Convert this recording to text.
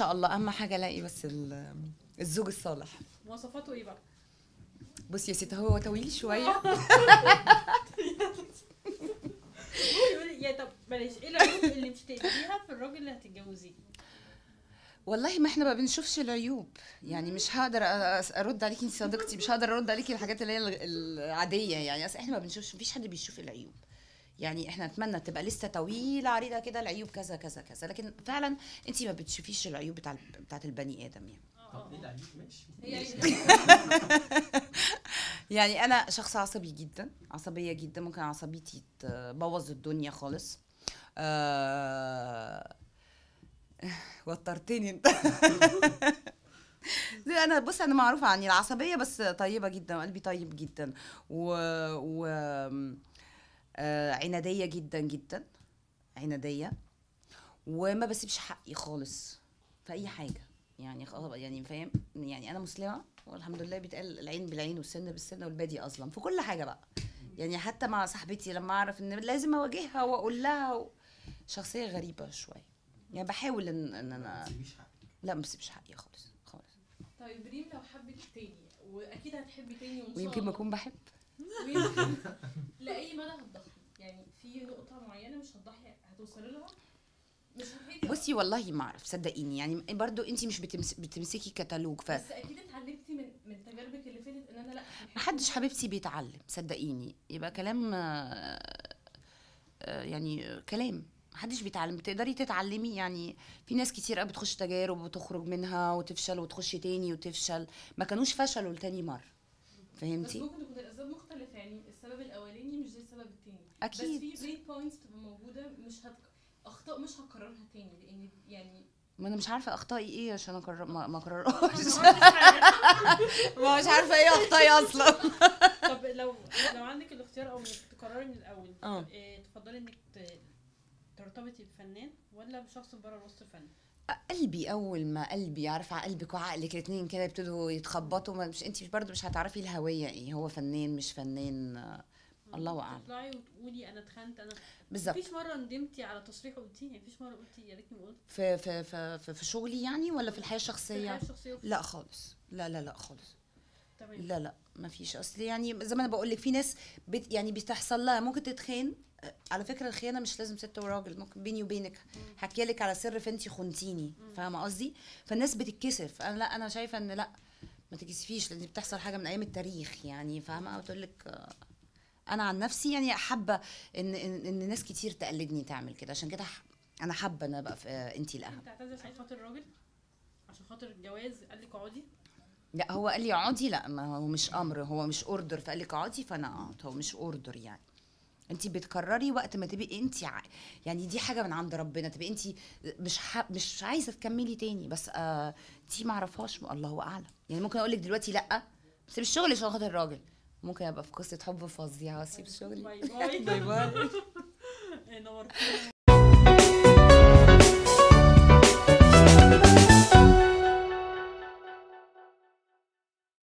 شاء الله اهم حاجه الاقي بس ال- الزوج الصالح مواصفاته ايه بقى؟ بصي يا ست هو طويل شويه يقول- يا طب بلاش ايه العيوب اللي مش تقبليها في الراجل اللي هتتجوزيه؟ والله ما احنا ما بنشوفش العيوب يعني مش هقدر أ- ارد عليكي انت صديقتي مش هقدر ارد عليكي الحاجات اللي هي الغ- العاديه يعني اصل احنا ما بنشوفش مفيش حد بيشوف العيوب يعني احنا نتمنى تبقى لسه طويله عريضه كده العيوب كذا كذا كذا لكن فعلا انت ما بتشوفيش العيوب بتاع بتاعت البني ادم يعني طب ايه العيوب ماشي هي يعني انا شخص عصبي جدا عصبيه جدا ممكن عصبيتي تبوظ الدنيا خالص آه... وترتني انت زي انا بص انا معروفه عني العصبيه بس طيبه جدا وقلبي طيب جدا و, و... آه... عناديه جدا جدا عناديه وما بسيبش حقي خالص في اي حاجه يعني خلاص يعني فاهم يعني انا مسلمه والحمد لله بيتقال العين بالعين والسن بالسن والبادي اظلم في كل حاجه بقى يعني حتى مع صاحبتي لما اعرف ان لازم اواجهها واقول لها و... شخصيه غريبه شويه يعني بحاول ان, إن ما انا تسيبيش حقك لا ما بسيبش حقي خالص خالص طيب ريم لو حبت تاني واكيد هتحبي تاني وان شاء ويمكن ما الله. اكون بحب ويمكن لاي مدى هتضحي يعني في نقطه معينه مش هتضحي هتوصلي لها مش هتضحي بصي والله ما اعرف صدقيني يعني برضو انت مش بتمس... بتمسكي كتالوج ف بس اكيد اتعلمتي من من تجاربك اللي فاتت ان انا لا محدش حبيبتي بيتعلم صدقيني يبقى كلام آه، آه، يعني آه، كلام محدش بيتعلم تقدري تتعلمي يعني في ناس كتير قوي بتخش تجارب وتخرج منها وتفشل وتخش تاني وتفشل ما كانوش فشلوا لتاني مره بس فهمتي ممكن تكون الاسباب مختلفه يعني السبب الاولاني مش زي السبب التاني أكيد. بس في بريك بوينتس تبقى موجوده مش هت... اخطاء مش هكررها تاني لان يعني ما انا مش عارفه اخطائي ايه عشان اكرر ما ما اكررهاش ما عملتش حاجة. ما مش عارفه ايه اخطائي اصلا طب لو لو عندك الاختيار او انك تقرري من الاول اه. إيه تفضلي انك ت- ترتبطي بفنان ولا بشخص بره الوسط الفني؟ قلبي اول ما قلبي عارفه قلبك وعقلك الاثنين كده يبتدوا يتخبطوا ما مش انت برضو مش هتعرفي الهويه ايه هو فنان مش فنان آه، الله اعلم تطلعي وتقولي انا اتخنت انا بالظبط مفيش مره ندمتي على تصريح قلتيه يعني مفيش مره قلتي يا ريتني ما قلت في في في في, في شغلي يعني ولا في الحياه في الشخصيه الحياه الشخصيه وفي- لا خالص لا لا لا خالص تمام لا لا ما فيش اصل يعني زي ما انا بقول لك في ناس بت يعني بتحصل لها ممكن تتخان آه، على فكره الخيانه مش لازم ست وراجل ممكن بيني وبينك حكي لك على سر فانتي خنتيني فاهمه قصدي فالناس بتتكسف انا لا انا شايفه ان لا ما تكسفيش لان دي بتحصل حاجه من ايام التاريخ يعني فاهمه بتقول لك آه، انا عن نفسي يعني حابه ان ان, إن ناس كتير تقلدني تعمل كده عشان كده ح- انا حابه ان ابقى في آه، انتي الاهم تعتذري عشان خاطر الراجل عشان خاطر الجواز قال لك اقعدي لا هو قال لي اقعدي لا ما هو مش امر هو مش اوردر فقال لك اقعدي فانا قعدت هو مش اوردر يعني انت بتكرري وقت ما تبقي انت ع... يعني دي حاجه من عند ربنا تبقي انت مش ح... مش عايزه تكملي تاني بس آه دي ما اعرفهاش الله اعلم يعني ممكن اقول لك دلوقتي لا سيب الشغل عشان خاطر الراجل ممكن ابقى في قصه حب فظيعه واسيب شغلي باي باي باي باي نورتينا